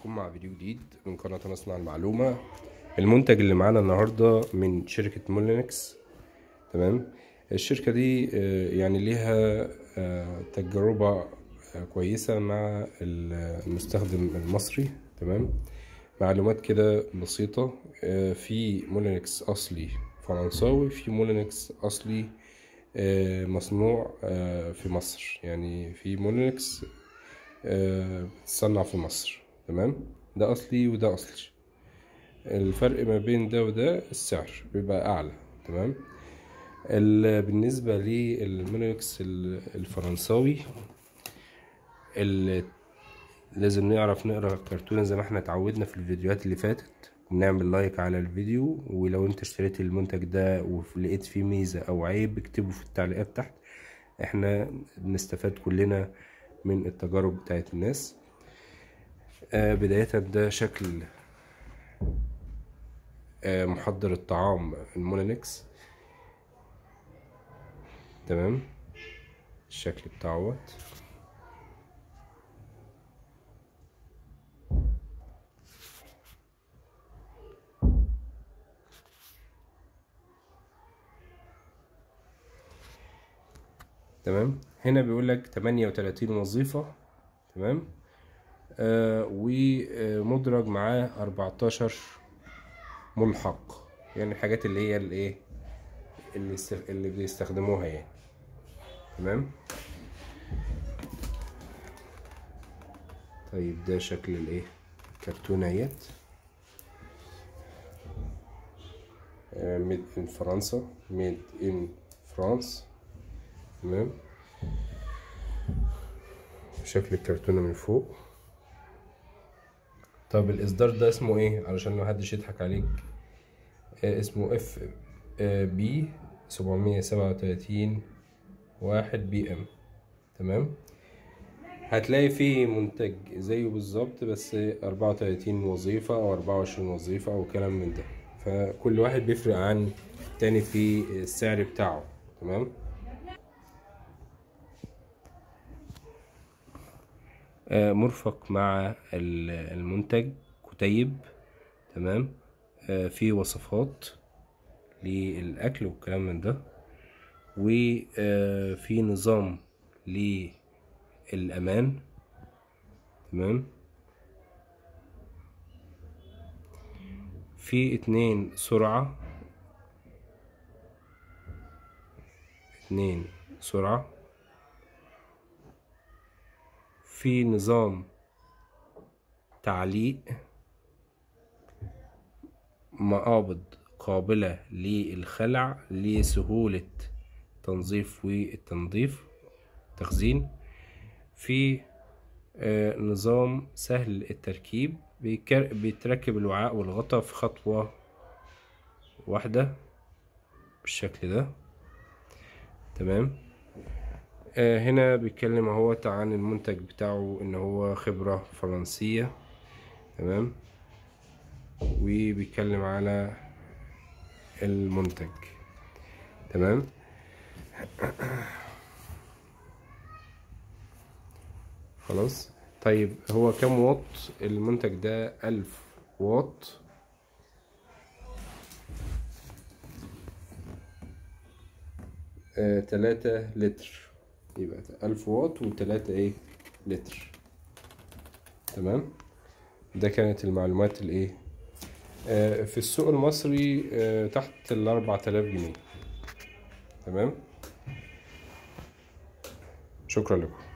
بكم مع فيديو جديد من قناة نصنع المعلومة المنتج اللي معانا النهاردة من شركة مولينكس تمام الشركة دي آه، يعني ليها آه، تجربة آه، كويسة مع المستخدم المصري تمام معلومات كده بسيطة آه، في مولينكس أصلي فرنساوي في مولينكس أصلي آه، مصنوع آه، في مصر يعني في مولينكس آه، بتصنع في مصر تمام ده اصلي وده اصلي الفرق ما بين ده وده السعر بيبقى اعلى تمام ال- بالنسبه للمونيكس ال- الفرنساوي ال- لازم نعرف نقرا الكرتونه زي ما احنا اتعودنا في الفيديوهات اللي فاتت ونعمل لايك على الفيديو ولو انت اشتريت المنتج ده ولقيت فيه ميزه او عيب اكتبه في التعليقات تحت احنا بنستفاد كلنا من التجارب بتاعت الناس آه بداية ده شكل آه محضر الطعام المولينكس تمام الشكل بتاعوت تمام هنا بيقول لك 38 وظيفة تمام آه ومدرج معاه 14 ملحق يعني الحاجات اللي هي الايه اللي است- اللي بيستخدموها يعني تمام طيب ده شكل الايه كرتونيات ميد ان فرنسا ميد ان فرانس تمام شكل الكرتونة من فوق طب الإصدار ده اسمه إيه علشان محدش يضحك عليك آه اسمه اف بي سبعمية سبعة وتلاتين واحد بي ام تمام هتلاقي فيه منتج زيه بالظبط بس أربعة وتلاتين وظيفة أو أربعة وعشرين وظيفة أو كلام من ده فكل واحد بيفرق عن التاني في السعر بتاعه تمام آه، مرفق مع ال- المنتج كتيب تمام آه، في وصفات للأكل والكلام من ده وفي نظام للأمان تمام في اتنين سرعة اتنين سرعة في نظام تعليق مقابض قابلة للخلع لسهولة تنظيف والتنظيف تخزين في آه، نظام سهل التركيب بيكر- بيتركب الوعاء والغطاء في خطوة واحدة بالشكل ده تمام آه، هنا بيتكلم اهوت عن المنتج بتاعه ان هو خبرة فرنسية تمام وبيتكلم على المنتج تمام خلاص طيب هو كم واط المنتج ده ألف واط آه، تلاتة لتر يبقى ألف واط وتلاتة ايه لتر تمام ده كانت المعلومات الايه آه في السوق المصري آه تحت الأربعة آلاف جنيه تمام شكرا لكم